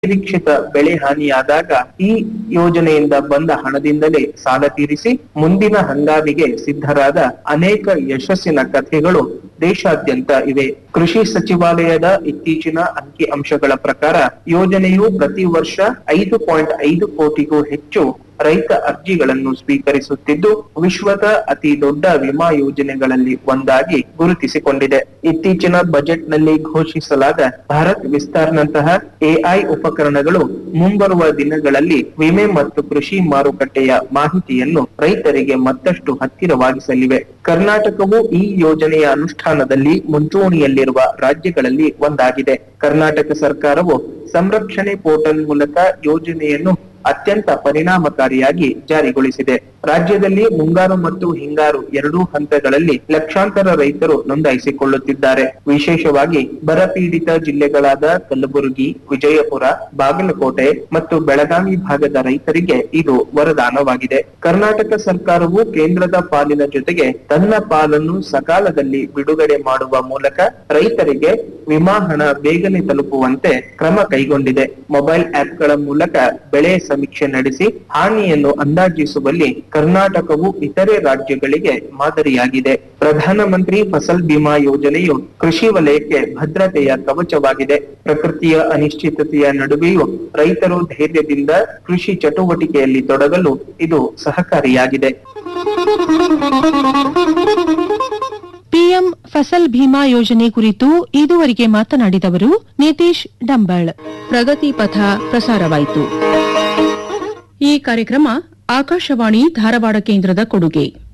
ಅನಿರೀಕ್ಷಿತ ಬೆಳೆ ಹಾನಿಯಾದಾಗ ಈ ಯೋಜನೆಯಿಂದ ಬಂದ ಹಣದಿಂದಲೇ ಸಾಲ ತೀರಿಸಿ ಮುಂದಿನ ಹಂಗಾಮಿಗೆ ಸಿದ್ಧರಾದ ಅನೇಕ ಯಶಸ್ಸಿನ ಕಥೆಗಳು ದೇಶಾದ್ಯಂತ ಇವೆ ಕೃಷಿ ಸಚಿವಾಲಯದ ಇತ್ತೀಚಿನ ಅಂಕಿ ಅಂಶಗಳ ಪ್ರಕಾರ ಯೋಜನೆಯು ಪ್ರತಿ ವರ್ಷ ಐದು ಪಾಯಿಂಟ್ ಐದು ಕೋಟಿಗೂ ಹೆಚ್ಚು ರೈತ ಅರ್ಜಿಗಳನ್ನು ಸ್ವೀಕರಿಸುತ್ತಿದ್ದು ವಿಶ್ವದ ಅತಿ ದೊಡ್ಡ ವಿಮಾ ಯೋಜನೆಗಳಲ್ಲಿ ಒಂದಾಗಿ ಗುರುತಿಸಿಕೊಂಡಿದೆ ಇತ್ತೀಚಿನ ಬಜೆಟ್ನಲ್ಲಿ ಘೋಷಿಸಲಾದ ಭಾರತ್ ವಿಸ್ತಾರ್ನಂತಹ ಎಐ ಉಪಕರಣಗಳು ಮುಂಬರುವ ದಿನಗಳಲ್ಲಿ ವಿಮೆ ಮತ್ತು ಕೃಷಿ ಮಾರುಕಟ್ಟೆಯ ಮಾಹಿತಿಯನ್ನು ರೈತರಿಗೆ ಮತ್ತಷ್ಟು ಹತ್ತಿರವಾಗಿಸಲಿವೆ ಕರ್ನಾಟಕವು ಈ ಯೋಜನೆಯ ಅನುಷ್ಠಾನದಲ್ಲಿ ಮುಂಚೂಣಿಯಲ್ಲಿರುವ ರಾಜ್ಯಗಳಲ್ಲಿ ಒಂದಾಗಿದೆ ಕರ್ನಾಟಕ ಸರ್ಕಾರವು ಸಂರಕ್ಷಣೆ ಪೋರ್ಟಲ್ ಮೂಲಕ ಯೋಜನೆಯನ್ನು ಅತ್ಯಂತ ಪರಿಣಾಮಕಾರಿಯಾಗಿ ಜಾರಿಗೊಳಿಸಿದೆ ರಾಜ್ಯದಲ್ಲಿ ಮುಂಗಾರು ಮತ್ತು ಹಿಂಗಾರು ಎರಡೂ ಹಂತಗಳಲ್ಲಿ ಲಕ್ಷಾಂತರ ರೈತರು ನೋಂದಾಯಿಸಿಕೊಳ್ಳುತ್ತಿದ್ದಾರೆ ವಿಶೇಷವಾಗಿ ಬರಪೀಡಿತ ಜಿಲ್ಲೆಗಳಾದ ಕಲಬುರಗಿ ವಿಜಯಪುರ ಬಾಗಲಕೋಟೆ ಮತ್ತು ಬೆಳಗಾವಿ ಭಾಗದ ರೈತರಿಗೆ ಇದು ವರದಾನವಾಗಿದೆ ಕರ್ನಾಟಕ ಸರ್ಕಾರವು ಕೇಂದ್ರದ ಪಾಲಿನ ಜೊತೆಗೆ ತನ್ನ ಪಾಲನ್ನು ಸಕಾಲದಲ್ಲಿ ಬಿಡುಗಡೆ ಮಾಡುವ ಮೂಲಕ ರೈತರಿಗೆ ವಿಮಾ ಹಣ ಬೇಗನೆ ತಲುಪುವಂತೆ ಕ್ರಮ ಕೈಗೊಂಡಿದೆ ಮೊಬೈಲ್ ಆಪ್ಗಳ ಮೂಲಕ ಬೆಳೆ ಸಮೀಕ್ಷೆ ನಡೆಸಿ ಹಾನಿಯನ್ನು ಅಂದಾಜಿಸುವಲ್ಲಿ ಕರ್ನಾಟಕವು ಇತರೆ ರಾಜ್ಯಗಳಿಗೆ ಮಾದರಿಯಾಗಿದೆ ಪ್ರಧಾನಮಂತ್ರಿ ಫಸಲ್ ಬಿಮಾ ಯೋಜನೆಯು ಕೃಷಿ ವಲಯಕ್ಕೆ ಭದ್ರತೆಯ ಕವಚವಾಗಿದೆ ಪ್ರಕೃತಿಯ ಅನಿಶ್ಚಿತತೆಯ ನಡುವೆಯೂ ರೈತರು ಧೈರ್ಯದಿಂದ ಕೃಷಿ ಚಟುವಟಿಕೆಯಲ್ಲಿ ತೊಡಗಲು ಇದು ಸಹಕಾರಿಯಾಗಿದೆ ಪಿಎಂ ಫಸಲ್ ಭೀಮಾ ಯೋಜನೆ ಕುರಿತು ಇದುವರೆಗೆ ಮಾತನಾಡಿದವರು ನಿತೀಶ್ ಡಂಬಾಳ್ ಪ್ರಗತಿ ಪಥ ಪ್ರಸಾರವಾಯಿತು ಈ ಕಾರ್ಯಕ್ರಮ ಆಕಾಶವಾಣಿ ಧಾರವಾಡ ಕೇಂದ್ರದ ಕೊಡುಗೆ